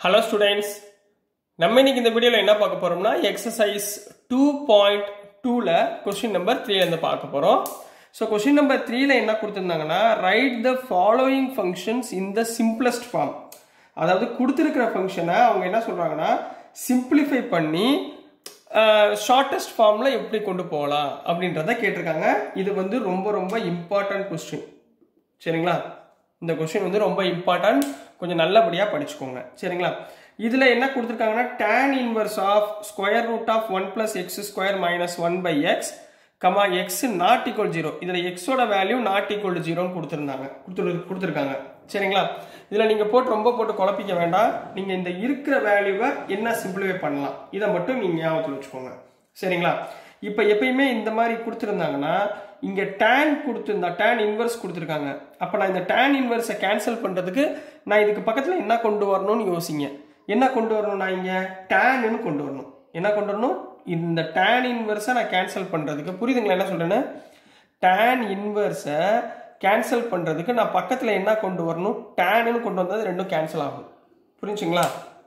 hello students நம்ம இன்னைக்கு இந்த வீடியோவில் என்ன பார்க்க போறோம்னா எக்ஸசைஸ் டூ பாயிண்ட் டூவில் கொஸ்டின் நம்பர் த்ரீலேருந்து பார்க்க போகிறோம் ஸோ கொஸ்டின் நம்பர் த்ரீல என்ன கொடுத்துருந்தாங்கன்னா write the following functions in the simplest form அதாவது கொடுத்துருக்கிற ஃபங்க்ஷனை அவங்க என்ன சொல்கிறாங்கன்னா சிம்பிளிஃபை பண்ணி ஷார்ட்டஸ்ட் ஃபார்மில் எப்படி கொண்டு போகலாம் அப்படின்றத கேட்டிருக்காங்க இது வந்து ரொம்ப ரொம்ப இம்பார்ட்டன்ட் கொஸ்டின் சரிங்களா இந்த கொஸ்டின் வந்து ரொம்ப இம்பார்ட்டன்ட் கொஞ்சம் நல்லபடியாக படிச்சுக்கோங்க சரிங்களா இதில் என்ன கொடுத்துருக்காங்கன்னா tan inverse of square root of one plus X square minus one by X comma X not equal zero இதில் எக்ஸோட வேல்யூ நாட் ஈக்குவல் ஜீரோன்னு கொடுத்துருந்தாங்க கொடுத்துரு கொடுத்துருக்காங்க சரிங்களா இதில் நீங்கள் போட்டு ரொம்ப போட்டு குழப்பிக்க வேண்டாம் நீங்கள் இந்த இருக்கிற வேல்யூவை என்ன சிம்பிளிஃபை பண்ணலாம் இதை மட்டும் நீங்கள் ஞாபகத்தில் வச்சுக்கோங்க சரிங்களா இப்போ எப்பயுமே இந்த மாதிரி கொடுத்துருந்தாங்கன்னா இங்கே tan கொடுத்துருந்தா tan இன்வர்ஸ் கொடுத்துருக்காங்க அப்போ நான் இந்த tan இன்வர்ஸை கேன்சல் பண்ணுறதுக்கு நான் இதுக்கு பக்கத்தில் என்ன கொண்டு வரணும்னு யோசிங்க என்ன கொண்டு வரணும் நான் இங்கே டேன்னு கொண்டு வரணும் என்ன கொண்டு வரணும் இந்த tan இன்வர்ஸை நான் கேன்சல் பண்ணுறதுக்கு புரியுதுங்களா என்ன சொல்கிறேன்னு tan இன்வர்ஸை கேன்சல் பண்ணுறதுக்கு நான் பக்கத்தில் என்ன கொண்டு வரணும் டேன்னு கொண்டு வந்தது ரெண்டும் கேன்சல் ஆகும் புரிஞ்சுங்களா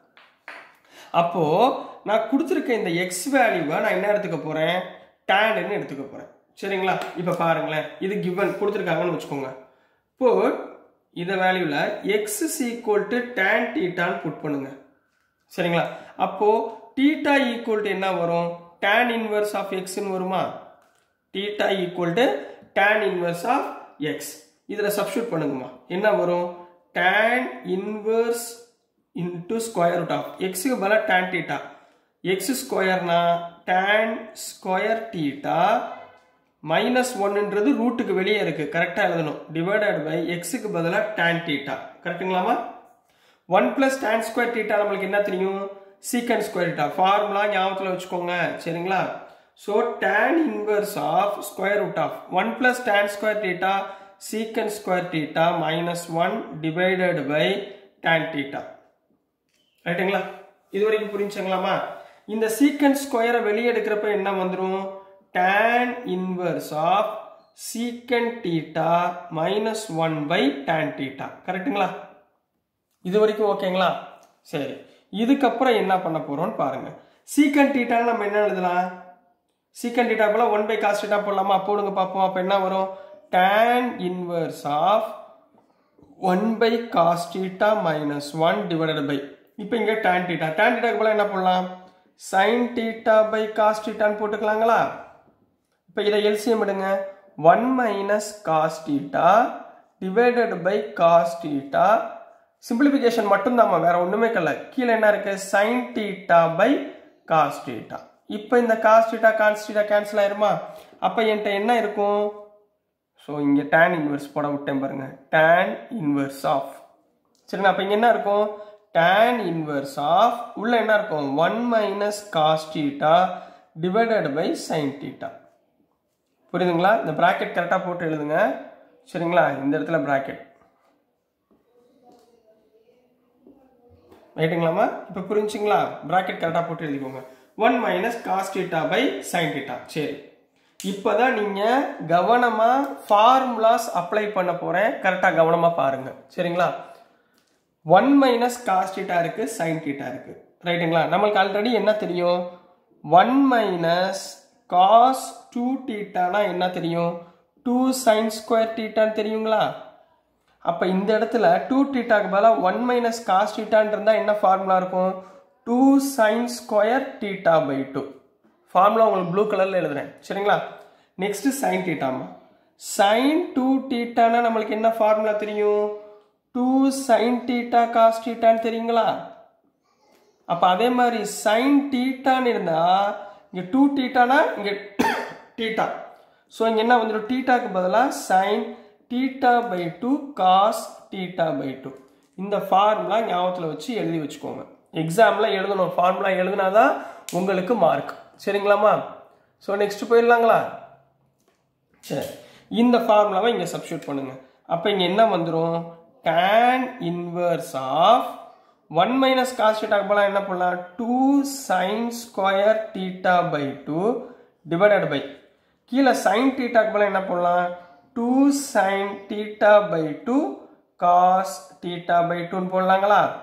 அப்போ நான் கொடுத்துருக்க இந்த எக்ஸ் வேல்யூவை நான் என்ன எடுத்துக்க போறேன் டேன்னு எடுத்துக்க போறேன் சரிங்களா இப்போ பாருங்களேன் இது கிவன் கொடுத்துருக்காங்கன்னு வச்சுக்கோங்க இப்போ இந்த வேல்யூல X is equal to tan டீட்டான்னு புட் பண்ணுங்க சரிங்களா அப்போ டீட்டா ஈக்குவல் டு என்ன வரும் டேன் இன்வர்ஸ் ஆஃப் எக்ஸ்ன்னு வருமா theta equal to tan inverse of X இதில் சப்ஸ்டியூட் பண்ணுங்கம்மா என்ன வரும் tan inverse into square root of எக்ஸுக்கு பதிலாக டேன் டீட்டா எக்ஸ் ஸ்கொயர்னா டேன் ஸ்கொயர் டீட்டா மைனஸ் ஒன்னுன்றது ரூட்டுக்கு வெளியே இருக்கு கரெக்டாக எழுதணும் டிவைடட் பை எக்ஸுக்கு பதிலாக டேன் டீட்டா கரெக்டுங்களாமா one plus tan square theta நம்மளுக்கு என்ன தெரியும் சீக்கன் ஸ்கொயர் டீட்டா ஃபார்முலா ஞாபகத்தில் வச்சுக்கோங்க சரிங்களா so tan inverse of square root of one plus tan square theta secant square theta minus one divided by tan theta ரைட்டுங்களா இது வரைக்கும் புரிஞ்சுங்களாமா இந்த சீக்கன் ஸ்கொயரை வெளியே எடுக்கிறப்ப என்ன வந்துடும் tan inverse of secant theta minus one by tan theta கரெக்டுங்களா இது வரைக்கும் ஓகேங்களா சரி இதுக்கப்புறம் என்ன பண்ண போறோம்னு பாருங்க சீக்கன் டீட்டா நம்ம என்ன எழுதலாம் சீக்கன் டீட்டா போல ஒன் பை காஸ் டீட்டா போடலாமா போடுங்க பார்ப்போம் அப்போ என்ன வரும் tan inverse of one by cos theta minus one divided by இப்போ இங்கே டேன் டீட்டா டேன் டீட்டாக்கு போல என்ன பண்ணலாம் சைன் டீட்டா பை காஸ் டீட்டான்னு போட்டுக்கலாங்களா இப்போ இதை எல்சிஎம் எடுங்க one minus cos theta divided by cos theta simplification மட்டும்தாம்மா வேற ஒன்றுமே கல்ல கீழே என்ன இருக்கு sine theta by cos theta இப்போ இந்த cos theta cos theta cancel ஆயிருமா அப்போ என்கிட்ட என்ன இருக்கும் ஸோ இங்கே டேன் இன்வெர்ஸ் போட விட்டேன் பாருங்க டேன் இன்வெர்ஸ் ஆஃப் சரிங்களா அப்போ இங்கே என்ன இருக்கும் டேன் இன்வெர்ஸ் ஆஃப் உள்ள என்ன இருக்கும் one minus cos theta divided by sine theta புரியுதுங்களா இந்த ப்ராக்கெட் கரெக்டாக போட்டு எழுதுங்க சரிங்களா இந்த இடத்துல ப்ராக்கெட் ரைட்டுங்களாமா இப்போ புரிஞ்சுங்களா ப்ராக்கெட் கரெக்டாக போட்டு எழுதிக்கோங்க one minus cos theta by sine theta சரி இப்போதான் நீங்கள் கவனமாக ஃபார்முலாஸ் அப்ளை பண்ண போகிறேன் கரெக்டாக கவனமாக பாருங்க சரிங்களா ஒன் மைனஸ் காஸ் டீட்டா இருக்கு சைன் டீட்டா இருக்கு ரைட்டுங்களா நம்மளுக்கு ஆல்ரெடி என்ன தெரியும் ஒன் மைனஸ் காஸ் டூ டீட்டானா என்ன தெரியும் டூ சைன் ஸ்கொயர் டீட்டான்னு தெரியுங்களா அப்போ இந்த இடத்துல டூ டீட்டாக்கு பதிலாக ஒன் மைனஸ் காஸ் டீட்டான் இருந்தால் என்ன ஃபார்முலா இருக்கும் two sine square theta by two formula உங்களுக்கு ப்ளூ கலரில் எழுதுறேன் சரிங்களா நெக்ஸ்ட் சைன் டீட்டாமா சைன் டூ டீட்டானா நம்மளுக்கு என்ன ஃபார்முலா தெரியும் டூ சைன் டீட்டா காஸ் டீட்டான்னு தெரியுங்களா அப்போ அதே மாதிரி சைன் டீட்டான்னு இருந்தால் இங்கே டூ டீட்டானா இங்கே டீட்டா ஸோ இங்கே என்ன வந்துடும் டீட்டாக்கு பதிலாக sine theta by two cos theta by two இந்த ஃபார்முலா ஞாபகத்தில் வச்சு எழுதி வச்சுக்கோங்க எக்ஸாமில் எழுதணும் ஃபார்முலா எழுதுனாதான் உங்களுக்கு மார்க் சரிங்களாம்மா ஸோ நெக்ஸ்ட் போயிடலாங்களா சரி இந்த ஃபார்முலாவை இங்கே சப்ஸ்டியூட் பண்ணுங்க அப்போ இங்கே என்ன வந்துடும் tan inverse of one minus cos டீட்டாக்கு போல என்ன பண்ணலாம் two sine square theta by two divided by கீழே சைன் டீட்டாக்கு போல என்ன பண்ணலாம் two sine theta by two cos theta by டூன்னு போடலாங்களா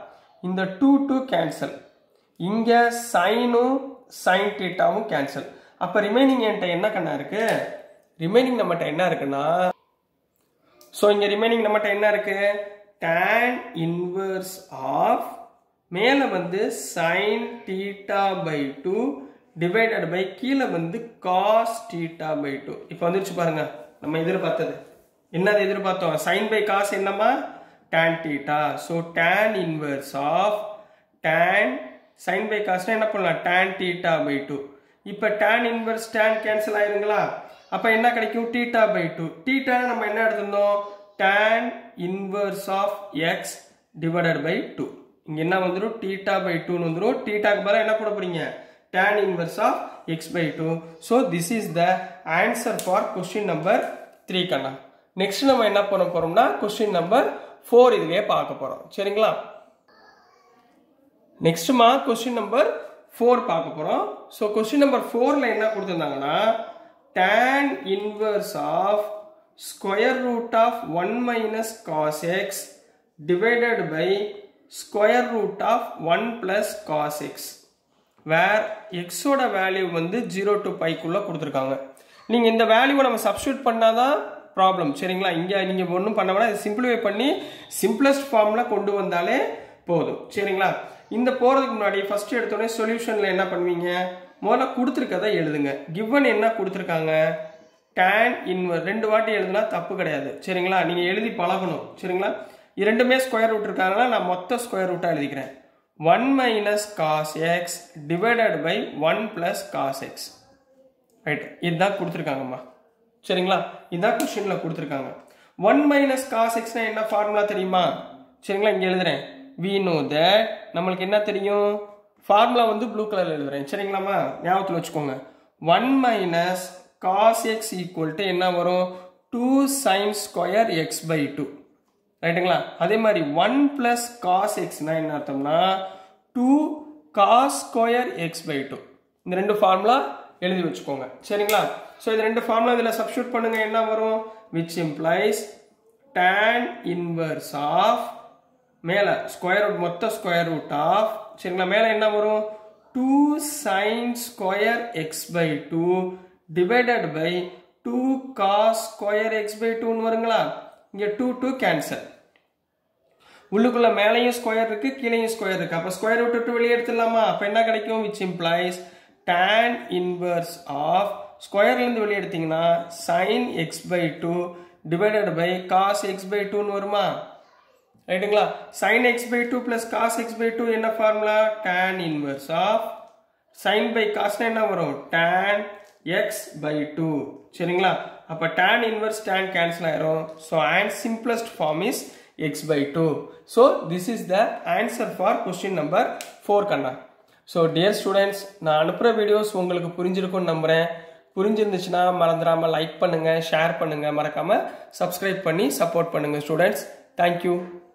இந்த டூ டூ கேன்சல் இங்கே சைனும் சைன் டீட்டாவும் கேன்சல் அப்போ ரிமைனிங் என்கிட்ட என்ன கண்ணா இருக்கு ரிமைனிங் நம்மகிட்ட என்ன இருக்குன்னா ஸோ இங்கே ரிமைனிங் நம்மகிட்ட என்ன இருக்கு tan இன்வர்ஸ் ஆஃப் மேலே வந்து sine theta by two divided by கீழே வந்து காஸ் டீட்டா பை டூ இப்போ வந்துருச்சு பாருங்க நம்ம எதிர்பார்த்தது என்னது எதிர்பார்த்தோம் சைன் பை காஸ் என்னம்மா tan theta so tan inverse of tan sine by காஸ்னா என்ன பண்ணலாம் tan டீட்டா பை டூ இப்போ tan இன்வர்ஸ் tan கேன்சல் ஆயிருங்களா அப்போ என்ன கிடைக்கும் டீட்டா பை டூ டீட்டா நம்ம என்ன எடுத்திருந்தோம் tan inverse of X divided by two இங்க என்ன வந்துடும் டீட்டா பை டூன்னு வந்துடும் டீட்டாக்கு பதிலாக என்ன போட போறீங்க tan inverse of X by two so this is the answer for question number three கண்ணா நெக்ஸ்ட் நம்ம என்ன பண்ண போறோம்னா கொஸ்டின் நம்பர் ஃபோர் இதுவே பார்க்க போறோம் சரிங்களா நெக்ஸ்ட்மா கொஸ்டின் நம்பர் ஃபோர் பார்க்க போகிறோம் ஸோ கொஸ்டின் நம்பர் ஃபோரில் என்ன கொடுத்துருந்தாங்கன்னா tan inverse of square root of one minus cos X divided by square root of one plus cos X where எக்ஸோட வேல்யூ வந்து ஜீரோ டு பைக்குள்ளே கொடுத்துருக்காங்க நீங்கள் இந்த வேல்யூவை நம்ம சப்ஸ்டியூட் பண்ணாதான் ப்ராப்ளம் சரிங்களா இங்கே நீங்கள் ஒன்றும் பண்ண வேணாம் சிம்பிளிஃபை பண்ணி சிம்பிளஸ்ட் ஃபார்மில் கொண்டு வந்தாலே போதும் சரிங்களா இந்த போகிறதுக்கு முன்னாடி ஃபர்ஸ்ட் எடுத்தோடனே சொல்யூஷனில் என்ன பண்ணுவீங்க முதல்ல கொடுத்துருக்கதை எழுதுங்க கிவன் என்ன கொடுத்துருக்காங்க டேன் இன்வர் ரெண்டு வாட்டி எழுதுனா தப்பு கிடையாது சரிங்களா நீங்கள் எழுதி பழகணும் சரிங்களா இரண்டுமே ஸ்கொயர் ரூட் இருக்காங்கன்னா நான் மொத்த ஸ்கொயர் ரூட்டாக எழுதிக்கிறேன் one minus cos X divided by one plus cos X right இதுதான் கொடுத்துருக்காங்கம்மா சரிங்களா இதுதான் கொஸ்டினில் கொடுத்துருக்காங்க ஒன் மைனஸ் காஸ் எக்ஸ்னா என்ன ஃபார்முலா தெரியுமா சரிங்களா இங்கே எழுதுறேன் வி நோ தட் நம்மளுக்கு என்ன தெரியும் ஃபார்முலா வந்து ப்ளூ கலரில் எழுதுறேன் சரிங்களாம்மா ஞாபகத்தில் வச்சுக்கோங்க one minus cos x equal to என்ன வரும் two sine square x by two ரைட்டுங்களா அதே மாதிரி ஒன் பிளஸ் காஸ் எக்ஸ்னா என்ன அர்த்தம்னா two cos square x by two இந்த ரெண்டு ஃபார்முலா எழுதி வச்சுக்கோங்க சரிங்களா ஸோ இது ரெண்டு ஃபார்முலா இதில் சப்ஸ்டியூட் பண்ணுங்க என்ன வரும் which implies tan inverse of மேலே ஸ்கொயர் ரூட் மொத்த ஸ்கொயர் ரூட் ஆஃப் சரிங்களா மேலே என்ன வரும் two sine square x by two divided by two cos square x by டூன்னு வருங்களா இங்கே டூ டூ கேன்சல் உள்ளுக்குள்ள மேலேயும் ஸ்கொயர் இருக்கு கீழேயும் ஸ்கொயர் இருக்கு அப்போ ஸ்கொயர் ரூட் விட்டு வெளியே எடுத்துடலாமா அப்போ என்ன கிடைக்கும் which implies tan inverse of ஸ்கொயர்லேருந்து வெளியே எடுத்தீங்கன்னா sine x by two divided by cos x by டூன்னு வருமா ரைட்டுங்களா sine x by two plus cos x by two என்ன formula tan inverse of sine by காஸ்னா என்ன வரும் tan எக்ஸ் பை டூ சரிங்களா அப்போ tan இன்வர்ஸ் tan கேன்சல் ஆயிரும் so and simplest form is x by two so this is the answer for question number four கண்ணா so dear students நான் அனுப்புகிற videos உங்களுக்கு புரிஞ்சிருக்கும்னு நம்புகிறேன் புரிஞ்சிருந்துச்சுன்னா மறந்துடாமல் லைக் பண்ணுங்கள் ஷேர் பண்ணுங்கள் மறக்காமல் சப்ஸ்கிரைப் பண்ணி சப்போர்ட் பண்ணுங்கள் ஸ்டூடெண்ட்ஸ் தேங்க்யூ